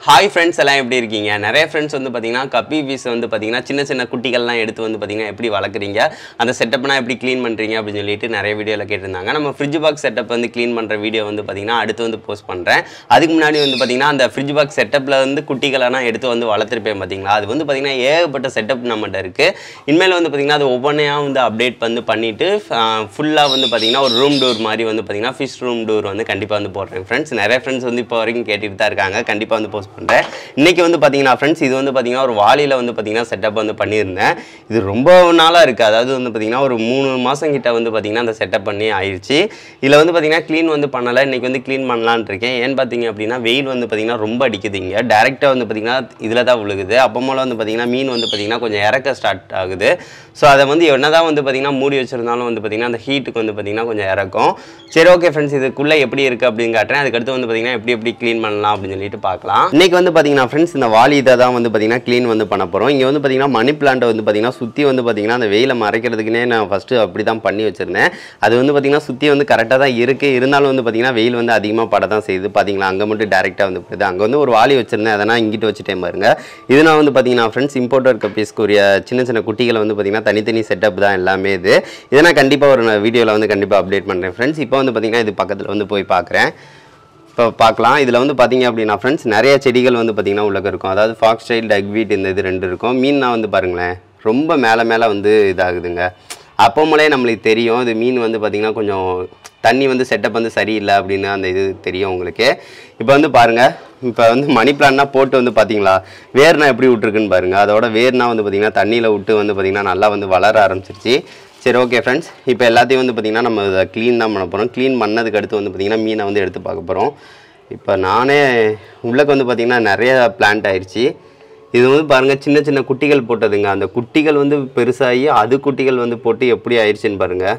hi friends எல்லாம் எப்படி இருக்கீங்க நிறைய ஃப்ரெண்ட்ஸ் வந்து பார்த்தீங்கன்னா கப்பி பீஸ் வந்து பார்த்தீங்கன்னா சின்ன சின்ன குட்டிகள்லாம் எடுத்து வந்து பார்த்தீங்கன்னா எப்படி வளர்க்குறீங்க அந்த செட்டப்னா எப்படி க்ளீன் பண்ணுறீங்க அப்படின்னு சொல்லிட்டு நிறைய வீடியோவில் கேட்டிருந்தாங்க நம்ம ஃப்ரிட்ஜ் பாக்ஸ் செட்டப் வந்து க்ளீன் பண்ணுற வீடியோ வந்து பார்த்தீங்கன்னா அடுத்து வந்து போஸ்ட் பண்ணுறேன் அதுக்கு முன்னாடி வந்து பார்த்தீங்கன்னா அந்த ஃப்ரிட்ஜ் பாக்ஸ் செட்டப்பில் வந்து குட்டிகளெல்லாம் எடுத்து வந்து வளர்த்துருப்பேன் பார்த்தீங்களா அது வந்து பார்த்தீங்கன்னா ஏகப்பட்ட செட்டப் நம்மகிட்ட இருக்குது இனிமேல் வந்து பார்த்தீங்கன்னா அது ஒவ்வொன்றையாக வந்து அப்டேட் வந்து பண்ணிவிட்டு ஃபுல்லாக வந்து பார்த்தீங்கன்னா ஒரு ரூம் டோர் மாதிரி வந்து பார்த்தீங்கன்னா ஃபிஷ் ரூம் டோர் வந்து கண்டிப்பாக வந்து போடுறேன் ஃப்ரெண்ட்ஸ் நிறைய ஃப்ரெண்ட்ஸ் வந்து இப்போ வரைக்கும் கேட்டுட்டு தான் இருக்காங்க கண்டிப்பாக வந்து போஸ்ட் பண்ணுறேன் இன்றைக்கி வந்து பார்த்தீங்கன்னா ஃப்ரெண்ட்ஸ் இது வந்து பார்த்தீங்கன்னா ஒரு வாளியில் வந்து பார்த்தீங்கன்னா செட்டப் வந்து பண்ணியிருந்தேன் இது ரொம்ப நாளாக இருக்குது அதாவது வந்து பார்த்தீங்கன்னா ஒரு மூணு மாதம் கிட்ட வந்து பார்த்தீங்கன்னா அந்த செட்டப் பண்ணி ஆயிடுச்சு இதில் வந்து பார்த்தீங்கன்னா க்ளீன் வந்து பண்ணலை இன்றைக்கி வந்து க்ளீன் பண்ணலான்னு இருக்கேன் ஏன்னு பார்த்தீங்க அப்படின்னா வெயில் வந்து பார்த்தீங்கன்னா ரொம்ப அடிக்குது இங்கே டேரெக்டாக வந்து பார்த்தீங்கன்னா இதில் தான் விழுகுது அப்போ போல் வந்து பார்த்தீங்கன்னா மீன் வந்து பார்த்தீங்கன்னா கொஞ்சம் இறக்க ஸ்டார்ட் ஆகுது ஸோ அதை வந்து என்னதான் வந்து பார்த்தீங்கன்னா மூடி வச்சிருந்தாலும் வந்து பார்த்தீங்கன்னா அந்த ஹீட்டுக்கு வந்து பார்த்தீங்கன்னா கொஞ்சம் இறக்கும் சரி ஓகே ஃப்ரெண்ட்ஸ் இதுக்குள்ளே எப்படி இருக்குது அப்படின்னு காட்டுறேன் அதுக்கடுத்து வந்து பார்த்தீங்கன்னா எப்படி எப்படி க்ளீன் பண்ணலாம் அப்படின்னு சொல்லிட்டு பார்க்கலாம் இன்னைக்கு வந்து பார்த்தீங்கன்னா ஃப்ரெண்ட்ஸ் இந்த வாலி இதை தான் வந்து பார்த்தீங்கன்னா க்ளீன் வந்து பண்ண போகிறோம் இங்கே வந்து பார்த்தீங்கன்னா மணி பிளான்ட்டை வந்து பார்த்தீங்கன்னா சுற்றி வந்து பார்த்தீங்கன்னா அந்த வெயிலை மறைக்கிறதுக்குனே நான் ஃபஸ்ட்டு அப்படி தான் பண்ணி வச்சுருந்தேன் அது வந்து பார்த்தீங்கன்னா சுற்றி வந்து கரெக்டாக தான் இருக்குது இருந்தாலும் வந்து பார்த்தீங்கன்னா வெயில் வந்து அதிகமாக பட தான் செய்யுது பார்த்தீங்களா அங்கே மட்டும் டேரெக்டாக வந்து போகுது அங்கே வந்து ஒரு வாலி வச்சுருந்தேன் அதை நான் இங்கிட்டு வச்சுட்டேன் பாருங்க இது நான் வந்து பார்த்தீங்கன்னா ஃப்ரெண்ட்ஸ் இம்போர்ட்டர் கப்பீஸ்க்குரிய சின்ன சின்ன குட்டிகளை வந்து பார்த்தீங்கன்னா தனித்தனி செட்டப் தான் எல்லாமே இது இதை நான் கண்டிப்பாக ஒரு வீடியோவில் வந்து கண்டிப்பாக அப்டேட் பண்ணுறேன் ஃப்ரெண்ட்ஸ் இப்போ வந்து பார்த்தீங்கன்னா இது பக்கத்தில் வந்து போய் பார்க்குறேன் இப்போ பார்க்கலாம் இதில் வந்து பார்த்தீங்க அப்படின்னா ஃப்ரெண்ட்ஸ் நிறைய செடிகள் வந்து பார்த்தீங்கன்னா உள்ளக இருக்கும் அதாவது ஃபாக்ஸ் ஸ்டைல் டக்வீட் இந்த இது ரெண்டு இருக்கும் மீன்னா வந்து பாருங்களேன் ரொம்ப மேலே மேலே வந்து இதாகுதுங்க அப்போ மூலே நம்மளுக்கு தெரியும் இது மீன் வந்து பார்த்திங்கன்னா கொஞ்சம் தண்ணி வந்து செட்டப் வந்து சரியில்லை அப்படின்னு அந்த இது தெரியும் உங்களுக்கு இப்போ வந்து பாருங்கள் இப்போ வந்து மணி பிளான்னா போட்டு வந்து பார்த்தீங்களா வேர்னா எப்படி விட்ருக்குன்னு பாருங்கள் அதோட வேர்னா வந்து பார்த்திங்கன்னா தண்ணியில் விட்டு வந்து பார்த்திங்கன்னா நல்லா வந்து வளர ஆரம்பிச்சிருச்சு சரி ஓகே ஃப்ரெண்ட்ஸ் இப்போ எல்லாத்தையும் வந்து பார்த்திங்கன்னா நம்ம இதை க்ளீன் தான் பண்ண போகிறோம் க்ளீன் பண்ணதுக்கு அடுத்து வந்து பார்த்திங்கன்னா மீனை வந்து எடுத்து பார்க்க போகிறோம் இப்போ நானே உள்ளக்கு வந்து பார்த்திங்கன்னா நிறைய பிளான்ட் ஆயிடுச்சு இது வந்து பாருங்கள் சின்ன சின்ன குட்டிகள் போட்டதுங்க அந்த குட்டிகள் வந்து பெருசாகி அது குட்டிகள் வந்து போட்டு எப்படி ஆயிடுச்சுன்னு பாருங்கள்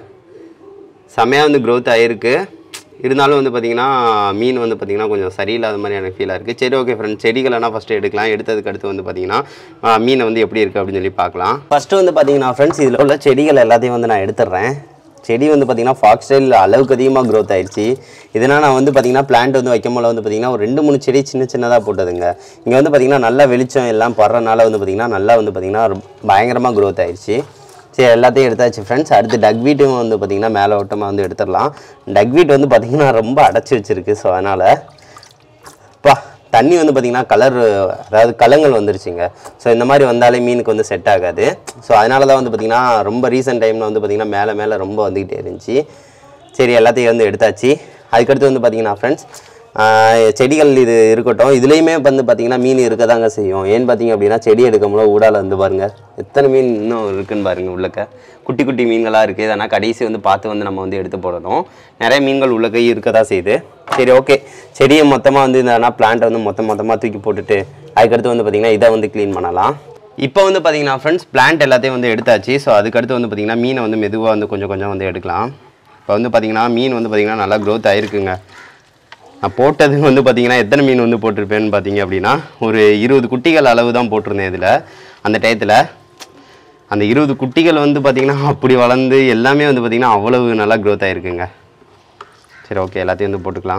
செமையாக வந்து க்ரோத் ஆகிருக்கு இருந்தாலும் வந்து பார்த்திங்கன்னா மீன் வந்து பார்த்திங்கன்னா கொஞ்சம் சரியில்லாத மாதிரி எனக்கு ஃபீலாக இருக்குது சரி ஓகே ஃப்ரெண்ட் செடிகளெல்லாம் ஃபஸ்ட்டு எடுக்கலாம் எடுத்ததுக்கு அடுத்து வந்து பார்த்திங்கன்னா ஆ, மீனை வந்து எப்படி இருக்குது அப்படின்னு சொல்லி பார்க்கலாம் ஃபஸ்ட்டு வந்து பார்த்திங்கன்னா ஃப்ரெண்ட்ஸ் இதில் உள்ள செடிகள் எல்லாத்தையும் வந்து நான் எடுத்துடுறேன் செடி வந்து பார்த்திங்கன்னா ஃபாக்ஸ் ஸ்டைல் அளவுக்கு அதிகமாக க்ரோத் ஆயிடுச்சு இதனால் நான் வந்து பார்த்திங்கன்னா பிளான்ட் வந்து வைக்கும் போல வந்து பார்த்திங்கன்னா ஒரு ரெண்டு மூணு செடி சின்ன சின்னதாக போட்டதுங்க இங்கே வந்து பார்த்திங்கன்னா நல்ல வெளிச்சம் எல்லாம் படுறனால வந்து பார்த்திங்கன்னா நல்லா வந்து பார்த்திங்கன்னா பயங்கரமாக க்ரோத் ஆயிடுச்சு சரி எல்லாத்தையும் எடுத்தாச்சு ஃப்ரெண்ட்ஸ் அடுத்து டக்வீட்டும் வந்து பார்த்திங்கன்னா மேலே ஓட்டமாக வந்து எடுத்துடலாம் டக்வீட் வந்து பார்த்திங்கன்னா ரொம்ப அடைச்சி வச்சிருக்கு ஸோ அதனால் பா தண்ணி வந்து பார்த்திங்கன்னா கலர் அதாவது கலங்கள் வந்துருச்சுங்க ஸோ இந்த மாதிரி வந்தாலே மீனுக்கு வந்து செட் ஆகாது ஸோ அதனால தான் வந்து பார்த்திங்கன்னா ரொம்ப ரீசெண்ட் டைமில் வந்து பார்த்திங்கன்னா மேலே மேலே ரொம்ப வந்துக்கிட்டே இருந்துச்சு சரி எல்லாத்தையும் வந்து எடுத்தாச்சு அதுக்கடுத்து வந்து பார்த்திங்கன்னா ஃப்ரெண்ட்ஸ் செடிகள் இது இருக்கட்டும் இதுலேயுமே வந்து பார்த்திங்கன்னா மீன் இருக்க தாங்க செய்யும் ஏன்னு பார்த்தீங்க அப்படின்னா செடி எடுக்கும்போது ஊடால வந்து பாருங்கள் எத்தனை மீன் இன்னும் இருக்குன்னு பாருங்கள் உள்ளக்க குட்டி குட்டி மீன்களாக இருக்குது ஆனால் கடைசி வந்து பார்த்து வந்து நம்ம வந்து எடுத்து போடணும் நிறைய மீன்கள் உள்ளக்க இருக்க தான் செய்யுது சரி ஓகே செடியை மொத்தமாக வந்து இந்த பிளான்ட்டை வந்து மொத்த மொத்தமாக தூக்கி போட்டுட்டு அதுக்கடுத்து வந்து பார்த்திங்கன்னா இதை வந்து க்ளீன் பண்ணலாம் இப்போ வந்து பார்த்தீங்கன்னா ஃப்ரெண்ட்ஸ் பிளான்ட் எல்லாத்தையும் வந்து எடுத்தாச்சு ஸோ அதுக்கடுத்து வந்து பார்த்திங்கன்னா மீனை வந்து மெதுவாக வந்து கொஞ்சம் கொஞ்சம் வந்து எடுக்கலாம் இப்போ வந்து பார்த்திங்கன்னா மீன் வந்து பார்த்திங்கன்னா நல்லா க்ரோத் ஆயிருக்குங்க நான் போட்டது வந்து பார்த்தீங்கன்னா எத்தனை மீன் வந்து போட்டிருப்பேன்னு பார்த்தீங்க அப்படின்னா ஒரு இருபது குட்டிகள் அளவு தான் போட்டிருந்தேன் இதில் அந்த டயத்தில் அந்த இருபது குட்டிகள் வந்து பார்த்திங்கன்னா அப்படி வளர்ந்து எல்லாமே வந்து பார்த்திங்கன்னா அவ்வளவு நல்லா க்ரோத் ஆகிருக்குங்க சரி ஓகே எல்லாத்தையும் வந்து போட்டுக்கலாம்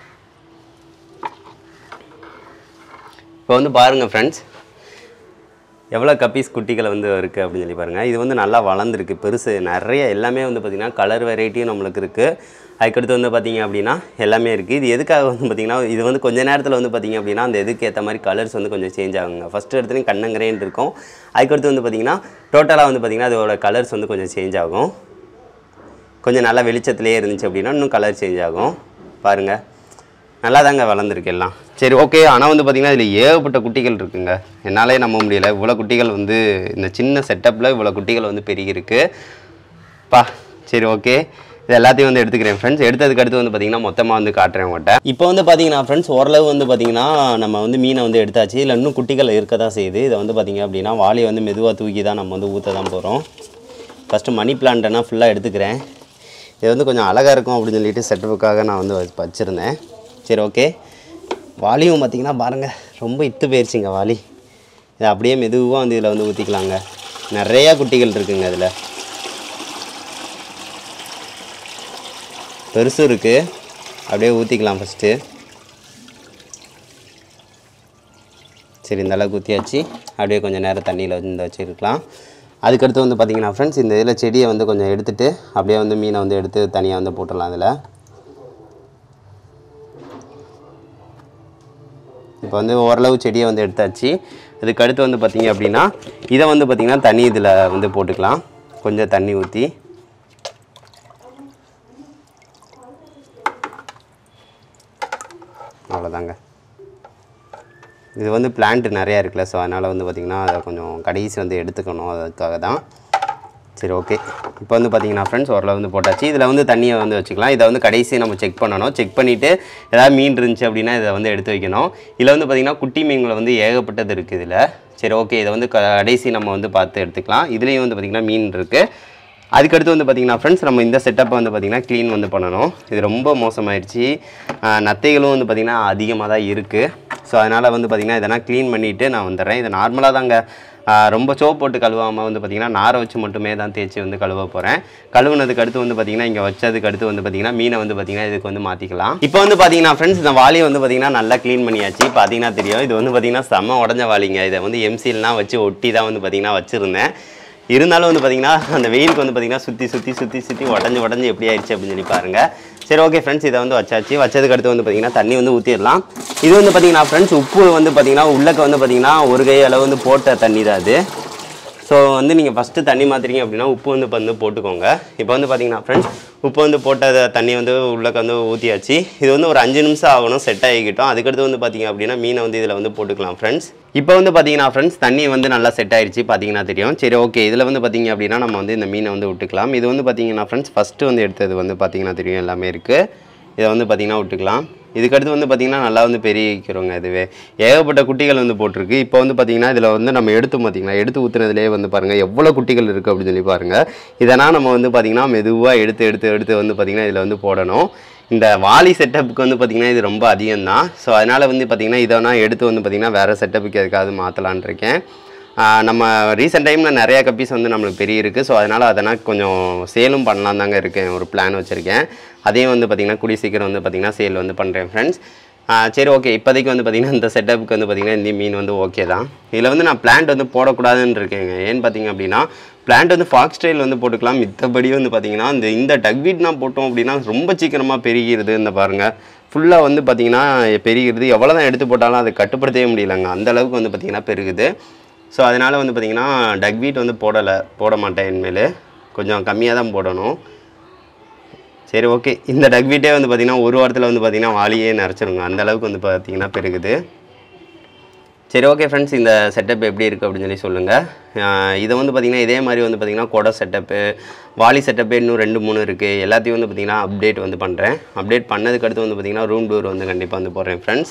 இப்போ வந்து பாருங்கள் ஃப்ரெண்ட்ஸ் எவ்வளோ கப்பீஸ் குட்டிகள் வந்து இருக்குது அப்படின்னு சொல்லி பாருங்கள் இது வந்து நல்லா வளர்ந்துருக்கு பெருசு நிறைய எல்லாமே வந்து பார்த்திங்கன்னா கலர் வெரைட்டியும் நம்மளுக்கு இருக்குது அதுக்கடுத்து வந்து பார்த்திங்க அப்படின்னா எல்லாமே இருக்குது இது எதுக்காக வந்து பார்த்திங்கன்னா இது வந்து கொஞ்ச நேரத்தில் வந்து பார்த்திங்க அப்படின்னா அந்த இதுக்கு ஏற்ற மாதிரி கலர்ஸ் வந்து கொஞ்சம் சேஞ்ச் ஆகுங்க ஃபஸ்ட்டு இடத்துலையும் கண்ணங்கரேன்னு இருக்கும் அதுக்கடுத்து வந்து பார்த்திங்கன்னா டோட்டலாக வந்து பார்த்திங்கன்னா அதோட கலர்ஸ் வந்து கொஞ்சம் சேஞ்ச் ஆகும் கொஞ்சம் நல்லா வெளிச்சத்துலேயே இருந்துச்சு அப்படின்னா இன்னும் கலர் சேஞ்ச் ஆகும் பாருங்கள் நல்லா தாங்க வளர்ந்துருக்கு எல்லாம் சரி ஓகே ஆனால் வந்து பார்த்திங்கன்னா இதில் ஏகப்பட்ட குட்டிகள் இருக்குங்க என்னாலே நம்ப முடியல இவ்வளோ குட்டிகள் வந்து இந்த சின்ன செட்டப்பில் இவ்வளோ குட்டிகள் வந்து பெருகிருக்கு பா சரி ஓகே இது எல்லாத்தையும் வந்து எடுத்துக்கிறேன் ஃப்ரெண்ட்ஸ் எடுத்ததுக்கு அடுத்து வந்து பார்த்திங்கன்னா மொத்தமாக வந்து காட்டுறேன் உங்கள்கிட்ட இப்போ வந்து பார்த்தீங்கன்னா ஃப்ரெண்ட்ஸ் ஓரளவு வந்து பார்த்திங்கன்னா நம்ம வந்து மீனை வந்து எடுத்தாச்சு இல்லை இன்னும் குட்டிகள் இருக்க தான் செய்யுது இதை வந்து பார்த்திங்க அப்படின்னா வாளியை வந்து மெதுவாக தூக்கி தான் நம்ம வந்து ஊற்ற தான் போகிறோம் ஃபஸ்ட்டு மணி பிளான்ட்டனா ஃபுல்லாக எடுத்துக்கிறேன் இது வந்து கொஞ்சம் அழகாக இருக்கும் அப்படின்னு சொல்லிட்டு செட்டப்புக்காக நான் வந்து வச்சு- வச்சுருந்தேன் சரி ஓகே வாலியும் பார்த்தீங்கன்னா பாருங்கள் ரொம்ப இத்து போயிடுச்சுங்க வாலி இதை அப்படியே மெதுவாக வந்து இதில் வந்து ஊற்றிக்கலாங்க நிறையா குட்டிகள் இருக்குங்க இதில் பெருசும் இருக்குது அப்படியே ஊற்றிக்கலாம் ஃபஸ்ட்டு சரி இந்த அளவுக்கு ஊற்றியாச்சு அப்படியே கொஞ்சம் நேரம் தண்ணியில் வந்து வச்சுருக்கலாம் அதுக்கடுத்து வந்து பார்த்தீங்கன்னா ஃப்ரெண்ட்ஸ் இந்த இதில் செடியை வந்து கொஞ்சம் எடுத்துட்டு அப்படியே வந்து மீனை வந்து எடுத்து தனியாக வந்து போட்டுடலாம் அதில் இப்போ வந்து ஓரளவு செடியை வந்து எடுத்தாச்சு இதுக்கு அடுத்து வந்து பார்த்தீங்க அப்படின்னா இதை வந்து பார்த்திங்கன்னா தண்ணி இதில் வந்து போட்டுக்கலாம் கொஞ்சம் தண்ணி ஊற்றி அவ்வளோதாங்க இது வந்து பிளான்ட் நிறையா இருக்குல்ல ஸோ அதனால் வந்து பார்த்திங்கன்னா அதை கொஞ்சம் கடைசி வந்து எடுத்துக்கணும் அதுக்காக தான் சரி ஓகே இப்போ வந்து பார்த்தீங்கன்னா ஃப்ரெண்ட்ஸ் ஓரளவு வந்து போட்டாச்சு இதில் வந்து தண்ணியை வந்து வச்சுக்கலாம் இதை வந்து கடைசி நம்ம செக் பண்ணணும் செக் பண்ணிவிட்டு ஏதாவது மீன் இருந்துச்சு அப்படின்னா இதை வந்து எடுத்து வைக்கணும் இதில் வந்து பார்த்திங்கன்னா குட்டி மீன்கள் வந்து ஏகப்பட்டது இருக்குது இதில் சரி ஓகே இதை வந்து கடைசி நம்ம வந்து பார்த்து எடுத்துக்கலாம் இதுலேயும் வந்து பார்த்திங்கன்னா மீன் இருக்குது அதுக்கடுத்து வந்து பார்த்திங்கன்னா ஃப்ரெண்ட்ஸ் நம்ம இந்த செட்டப்பை வந்து பார்த்திங்கன்னா க்ளீன் வந்து பண்ணணும் இது ரொம்ப மோசமாயிருச்சு ஆஹ் நத்தைகளும் வந்து பார்த்திங்கன்னா அதிகமாக தான் இருக்குது ஸோ அதனால் வந்து பார்த்திங்கன்னா இதெல்லாம் க்ளீன் பண்ணிவிட்டு நான் வந்துடுறேன் இது நார்மலாக தாங்க ஆஹ் ரொம்ப சோப் போட்டு கழுவாமல் வந்து பார்த்திங்கன்னா நாரை வச்சு மட்டுமே தான் தேய்ச்சி வந்து கழுவ போகிறேன் கழுவுனதுக்கு அடுத்து வந்து பார்த்திங்கன்னா இங்கே வச்சதுக்கு அடுத்து வந்து பார்த்திங்கன்னா மீனை வந்து பார்த்திங்கன்னா இதுக்கு வந்து மாற்றிக்கலாம் இப்போ வந்து பார்த்திங்கன்னா ஃப்ரெண்ட்ஸ் இந்த வாளியை வந்து பார்த்திங்கன்னா நல்லா க்ளீன் பண்ணியாச்சு பார்த்தீங்கன்னா தெரியும் இது வந்து பார்த்திங்கன்னா செம்ம உடஞ்ச வாளிங்க இதை வந்து எம்சில்லாம் வச்சு ஒட்டி தான் வந்து பார்த்திங்கன்னா வச்சுருந்தேன் இருந்தாலும் வந்து பார்த்தீங்கன்னா அந்த வெயிலுக்கு வந்து பார்த்தீங்கன்னா சுற்றி சுற்றி சுற்றி சுற்றி உடஞ்சி உடஞ்சி எப்படி ஆயிடுச்சு அப்படின்னு சொல்லி பாருங்க சரி ஓகே ஃப்ரெண்ட்ஸ் இதை வந்து வச்சாச்சு வச்சதுக்கு அடுத்து வந்து பார்த்தீங்கன்னா தண்ணி வந்து ஊற்றிடலாம் இது வந்து பார்த்தீங்கன்னா ஃப்ரெண்ட்ஸ் உப்பு வந்து பார்த்தீங்கன்னா உள்ளக்க வந்து பார்த்தீங்கன்னா ஒரு கை அளவு வந்து போட்ட தண்ணி தான் அது ஸோ வந்து நீங்கள் ஃபஸ்ட்டு தண்ணி மாற்றுறீங்க அப்படின்னா உப்பு வந்து இப்போ வந்து போட்டுக்கோங்க இப்போ வந்து பார்த்தீங்கன்னா ஃப்ரெண்ட்ஸ் உப்பு வந்து போட்ட தண்ணி வந்து உள்ளக்க வந்து ஊற்றியாச்சு இது வந்து ஒரு அஞ்சு நிமிஷம் ஆகணும் செட் ஆகிக்கிட்டோம் அதுக்கடுத்து வந்து பார்த்தீங்க அப்படின்னா மீனை வந்து இதில் வந்து போட்டுக்கலாம் ஃப்ரெண்ட்ஸ் இப்போ வந்து பார்த்தீங்கன்னா ஃப்ரெண்ட்ஸ் தண்ணி வந்து நல்லா செட் ஆயிடுச்சு பார்த்தீங்கன்னா தெரியும் சரி ஓகே இதில் வந்து பார்த்தீங்க அப்படின்னா நம்ம வந்து இந்த மீனை வந்து விட்டுக்கலாம் இது வந்து பார்த்தீங்கன்னா ஃப்ரெண்ட்ஸ் ஃபஸ்ட்டு வந்து எடுத்தது வந்து பார்த்தீங்கன்னா தெரியும் எல்லாமே இருக்குது இதை வந்து பார்த்தீங்கன்னா விட்டுக்கலாம் இதுக்கடுத்து வந்து பார்த்தீங்கன்னா நல்லா வந்து பெருகிக்கிறோங்க இதுவே ஏகப்பட்ட குட்டிகள் வந்து போட்டிருக்கு இப்போ வந்து பார்த்தீங்கன்னா இதில் வந்து நம்ம எடுத்து பார்த்தீங்கன்னா எடுத்து ஊற்றுனதுலேயே வந்து பாருங்கள் எவ்வளோ குட்டிகள் இருக்குது அப்படின்னு சொல்லி பாருங்கள் இதெல்லாம் நம்ம வந்து பார்த்தீங்கன்னா மெதுவாக எடுத்து எடுத்து எடுத்து வந்து பார்த்தீங்கன்னா இதில் வந்து போடணும் இந்த வாலி செட்டப்புக்கு வந்து பார்த்திங்கன்னா இது ரொம்ப அதிகம் தான் ஸோ அதனால் வந்து பார்த்திங்கன்னா இதை நான் எடுத்து வந்து பார்த்திங்கன்னா வேறு செட்டப்புக்கு எதுக்காவது மாற்றலான் இருக்கேன் ஆஹ் நம்ம ரீசெண்ட் டைமில் நிறையா கப்பீஸ் வந்து நம்மளுக்கு பெரிய இருக்குது ஸோ அதனால் அதனால் கொஞ்சம் சேலும் பண்ணலாம் தாங்க இருக்கேன் ஒரு பிளான் வச்சுருக்கேன் அதையும் வந்து பார்த்திங்கன்னா கூடிய சீக்கிரம் வந்து பார்த்திங்கன்னா சேல் வந்து பண்ணுறேன் ஃப்ரெண்ட்ஸ் சரி ஓகே இப்போதைக்கு வந்து பார்த்திங்கன்னா இந்த செட்டப்புக்கு வந்து பார்த்திங்கன்னா இந்த மீன் வந்து ஓகே தான் இதில் வந்து நான் பிளான்ட் வந்து போடக்கூடாதுன்னு இருக்கேங்க ஏன்னு பார்த்தீங்க அப்படின்னா பிளான்ட் வந்து ஃபாக்ஸ் ஸ்டைல் வந்து போட்டுக்கலாம் மித்தபடி வந்து பார்த்திங்கன்னா இந்த இந்த டக்வீட்னா போட்டோம் அப்படின்னா ரொம்ப சீக்கிரமாக பெருகிடுது இந்த பாருங்கள் ஃபுல்லாக வந்து பார்த்திங்கன்னா பெருகிடுது எவ்வளோ தான் எடுத்து போட்டாலும் அதை கட்டுப்படுத்தவே முடியலங்க அந்த அளவுக்கு வந்து பார்த்திங்கன்னா பெருகுது ஸோ அதனால் வந்து பார்த்திங்கன்னா டக்வீட் வந்து போடலை போட மாட்டேன் இனிமேல் கொஞ்சம் கம்மியாக தான் போடணும் சரி ஓகே இந்த டக்வீட்டே வந்து பார்த்திங்கன்னா ஒரு வாரத்தில் வந்து பார்த்திங்கன்னா வாளியே நிறச்சிருங்க அந்த அளவுக்கு வந்து பார்த்திங்கன்னா பெருகுது சரி ஓகே ஃப்ரெண்ட்ஸ் இந்த செட்டப் எப்படி இருக்குது அப்படின்னு சொல்லி சொல்லுங்கள் இதை வந்து பார்த்திங்கன்னா இதே மாதிரி வந்து பார்த்திங்கன்னா கொடை செட்டப்பு வாலி செட்டப்பு இன்னும் ரெண்டு மூணு இருக்குது எல்லாத்தையும் வந்து பார்த்திங்கன்னா அப்டேட் வந்து பண்ணுறேன் அப்டேட் பண்ணதுக்கு அடுத்து வந்து பார்த்திங்கன்னா ரூம் டூர் வந்து கண்டிப்பாக வந்து போடுறேன் ஃப்ரெண்ட்ஸ்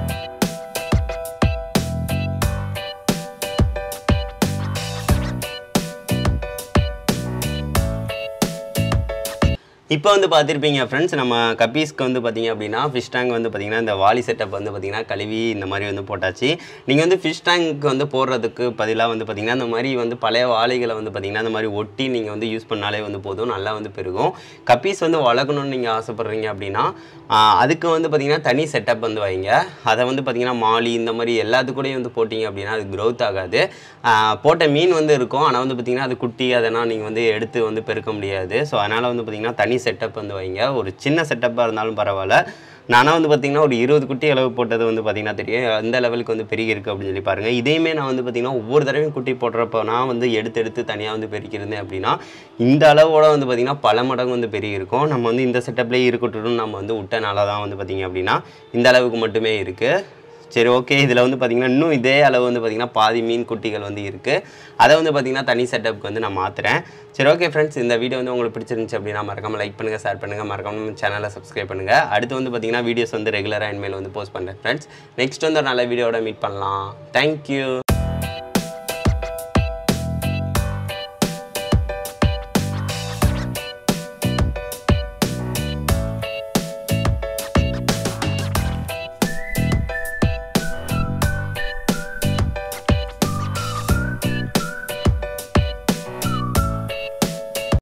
இப்போ வந்து பார்த்துருப்பீங்க ஃப்ரெண்ட்ஸ் நம்ம கப்பீஸ்க்கு வந்து பார்த்தீங்க அப்படின்னா ஃபிஷ் டேங்க் வந்து பார்த்தீங்கன்னா இந்த வாலி செட்டப் வந்து பார்த்தீங்கன்னா கழுவி இந்த மாதிரி வந்து போட்டாச்சு நீங்கள் வந்து ஃபிஷ் டேங்க் வந்து போடுறதுக்கு பதிலாக வந்து பார்த்தீங்கன்னா இந்த மாதிரி வந்து பழைய வாளிகளை வந்து பார்த்தீங்கன்னா இந்த மாதிரி ஒட்டி நீங்கள் வந்து யூஸ் பண்ணாலே வந்து போதும் நல்லா வந்து பெருகும் கப்பீஸ் வந்து வளர்க்கணும்னு நீங்கள் ஆசைப்பட்றீங்க அப்படின்னா ஆஹ், அதுக்கு வந்து பார்த்தீங்கன்னா தனி செட்டப் வந்து வைங்க அதை வந்து பார்த்தீங்கன்னா மாலி இந்த மாதிரி எல்லாத்துக்கூடயும் வந்து போட்டிங்க அப்படின்னா அது growth ஆகாது ஆஹ், போட்ட மீன் வந்து இருக்கும் ஆனால் வந்து பார்த்தீங்கன்னா அது குட்டி அதெல்லாம் நீங்கள் வந்து எடுத்து வந்து பெருக்க முடியாது ஸோ அதனால் வந்து பார்த்தீங்கன்னா தனி செட்டப் வந்து வைங்க ஒரு சின்ன செட்டப்பாக இருந்தாலும் பரவாயில்ல நானாக வந்து பார்த்தீங்கன்னா ஒரு இருபது குட்டி அளவு போட்டது வந்து பார்த்தீங்கன்னா தெரியும் எந்த லெவலுக்கு வந்து பெருகி இருக்குது அப்படின்னு சொல்லி பாருங்கள் இதையுமே நான் வந்து பார்த்தீங்கன்னா ஒவ்வொரு தடவையும் குட்டி போடுறப்போ நான் வந்து எடுத்து எடுத்து தனியாக வந்து பெருக்கியிருந்தேன் அப்படின்னா இந்த அளவோட வந்து பார்த்தீங்கன்னா பல மடங்கு வந்து பெருகி இருக்கும் நம்ம வந்து இந்த செட்டப்லேயே இருக்கட்டும் நம்ம வந்து விட்டனால தான் வந்து பார்த்தீங்க அப்படின்னா இந்த அளவுக்கு மட்டுமே இருக்குது சரி ஓகே இதில் வந்து பார்த்திங்கன்னா இன்னும் இதே அளவு வந்து பார்த்திங்கன்னா பாதி மீன் குட்டிகள் வந்து இருக்குது அதை வந்து பார்த்திங்கன்னா தனி செட்டப்புக்கு வந்து நான் மாற்றுறேன் சரி ஓகே ஃப்ரெண்ட்ஸ் இந்த வீடியோ வந்து உங்களுக்கு பிடிச்சிருந்துச்சு அப்படின்னா மறக்காம லைக் பண்ணுங்கள் ஷேர் பண்ணுங்கள் மறக்காம சேனலை சப்ஸ்கிரைப் பண்ணுங்கள் அடுத்து வந்து பார்த்திங்கன்னா வீடியோஸ் வந்து ரெகுலராக இனிமேல் வந்து போஸ்ட் பண்ணுறேன் ஃப்ரெண்ட்ஸ் நெக்ஸ்ட் வந்து ஒரு நல்ல வீடியோட மீட் பண்ணலாம் தேங்க்யூ